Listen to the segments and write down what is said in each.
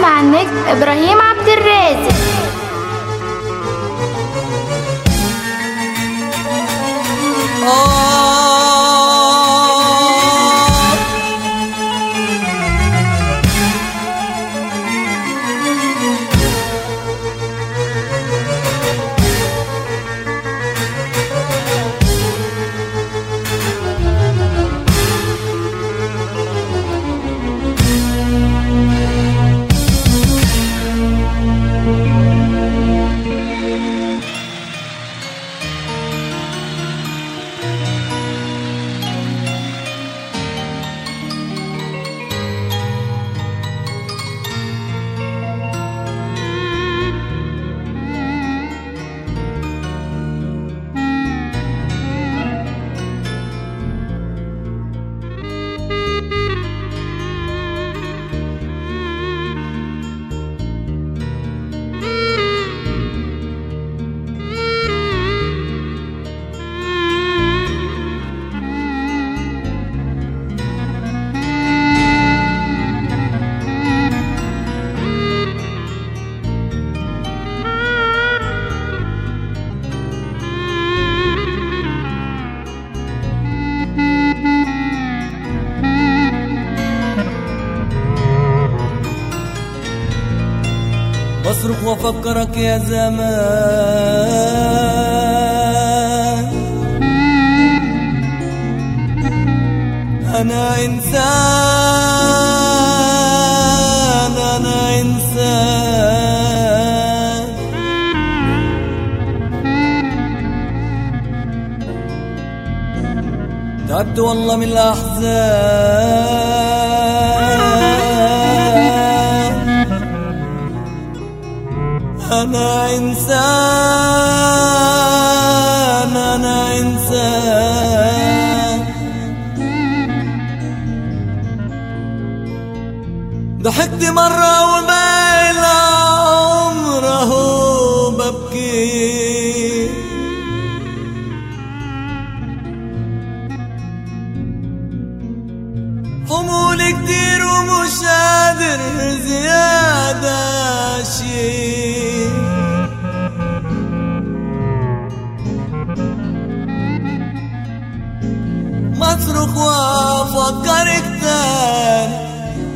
مع النجم إبراهيم عبد الرازق آه بصرخ وافكرك يا زمان انا انسان انا انسان تعبت والله من الاحزان أنا إنسان أنا إنسان ضحكت مرة وما إلى عمره ببكي حمول كتير ومش قادر زيادة شي مصرخ وافكرك تاني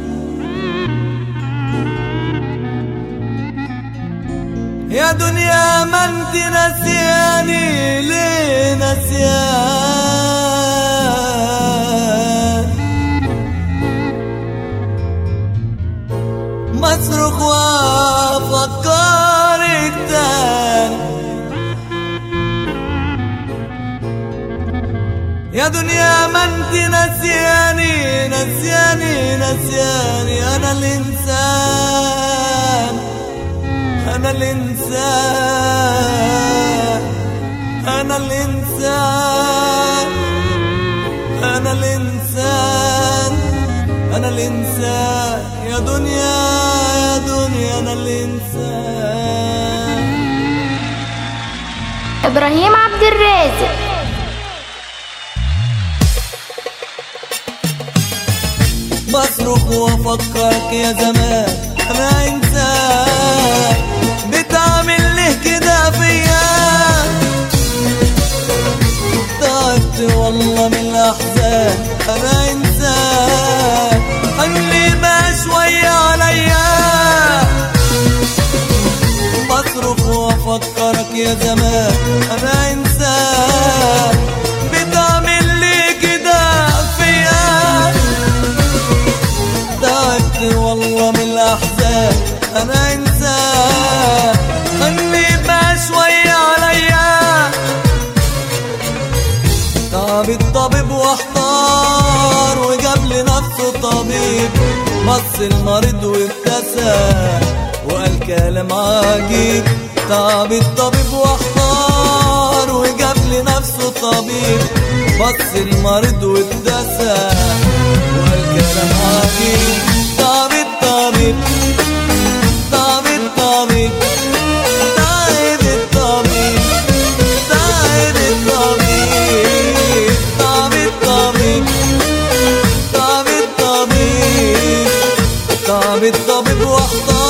يا دنيا ما انت نسياني ليه نسيان مصرخ وافكرك تاني يا دنيا ما انت نسياني نسياني نسياني انا الانسان انا الانسان انا الانسان انا الانسان انا الانسان يا دنيا يا دنيا انا الانسان إبراهيم عبد الرازق بصرخ وافكرك يا زمان انا انسان بتعمل ليه كده فيا تعبت والله من الاحزان انا انسان خلي بقى شويه عليا بصرخ وافكرك يا زمان انا انسان بتعمل ليه كده فيا تعبت والله من الأحزان أنا إنسان خلي بقى شوية عليا تعب الطبيب واحتار وجاب لنفسه طبيب بص المريض وابتسم وقال كلام عجيب تعب الطبيب واحتار وجاب لنفسه طبيب بص المريض وابتسم وقال كلام عجيب تعب الطبيب تعب الطبيب تعب الطبيب تعب الطبيب تعب الطبيب تعب الطبيب تعب الطبيب واحتار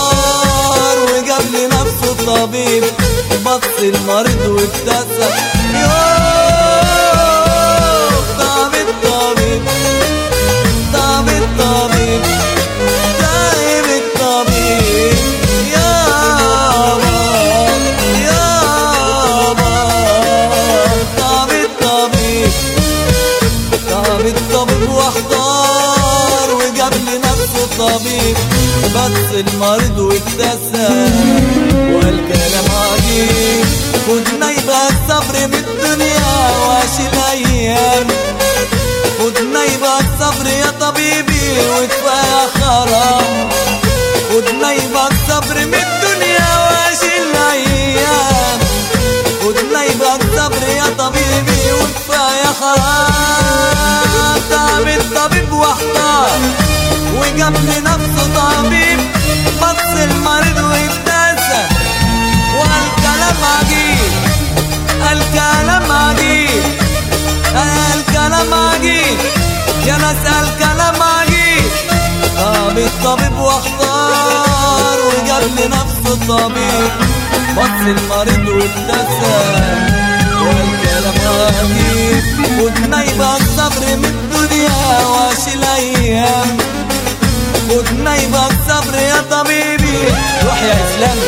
بص المريض وابتسم يوه طب الطبيب طب الطبيب تعب الطبيب يابا يابا طب الطبيب طب الطبيب واحضر وجاب لي نفسه طبيب بس المريض وابتسم وقال كلام عجيب خدنا يبقى الصبر من الدنيا واشيل ايام خدنا يبقى الصبر يا طبيبي وكفايه خرام خدنا يبقى الصبر من الدنيا واشيل ايام خدنا يبقى الصبر يا طبيبي وكفايه خرام تعب الطبيب واحتار وجاب لي نفسه طبيب بص المريض وابتسم وقال كلام عجيب قال كلام عجيب قال كلام عجيب يا ناس قال كلام عجيب طب الطبيب واحتار وجاب لي نفسه طبيب بص المريض وابتسم وقال كلام عجيب خدنا يبقى الصبر من الدنيا واشيل ايام خدنا يبقى الصبر يا طبيبي روح يا اسلام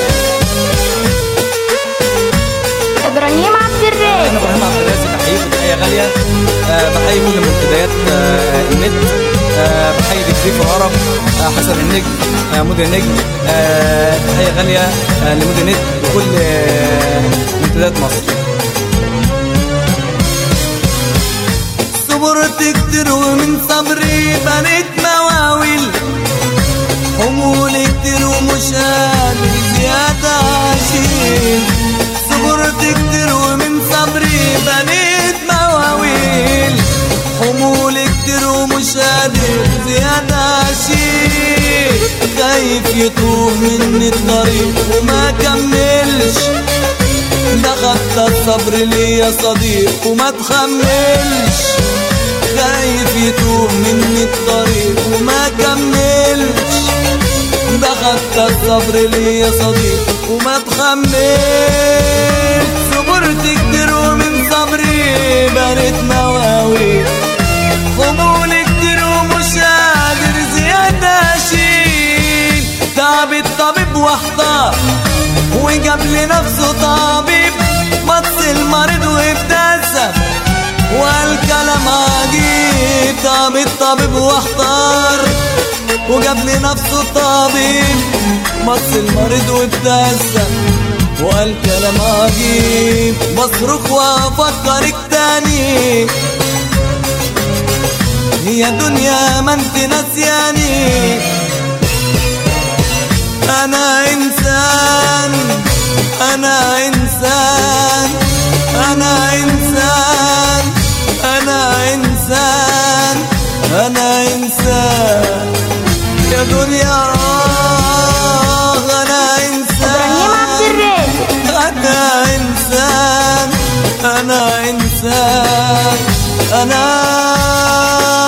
ابراهيم عبد انا الرازق ابراهيم عبد الرازق بحييكم تحيه غاليه آه، بحيي كل منتديات آه، النت آه، بحيي تكتيف العرب آه، حسن النجم آه، مدن النجم آه، تحيه غاليه آه، لمدن النت وكل آه، منتديات مصر صبرت كتير ومن صبري بنيت مواويل حمول كتير ومش قادر زيادة أشيل صبرت كتير ومن صبري بنيت مواويل حمول كتير ومش قادر زيادة أشيل خايف يتوه مني الطريق وما كملش ده خدت الصبر ليا صديق وما تخملش خايف يتوه مني الطريق وما كملش ده خدت الصبر ليا صديق وما تخملش صبرت كتير ومن صبري بنيت مواويل خمول كتير ومش قادر زيادة أشيل تعب الطبيب واحتار وجاب لي نفسه طبيب بص المريض وابتسم وقال كلام عجيب طب الطبيب واحتار وجاب لي نفسه طبيب بص المريض وابتسم وقال كلام عجيب بصرخ وافكرك تاني هي دنيا ما انت ناسياني انا انسان انا انسان انا انسان انا انسان انا انسان يا دنيا آه، انا ابراهيم عبد انسان الرازق انا انسان انا انسان انا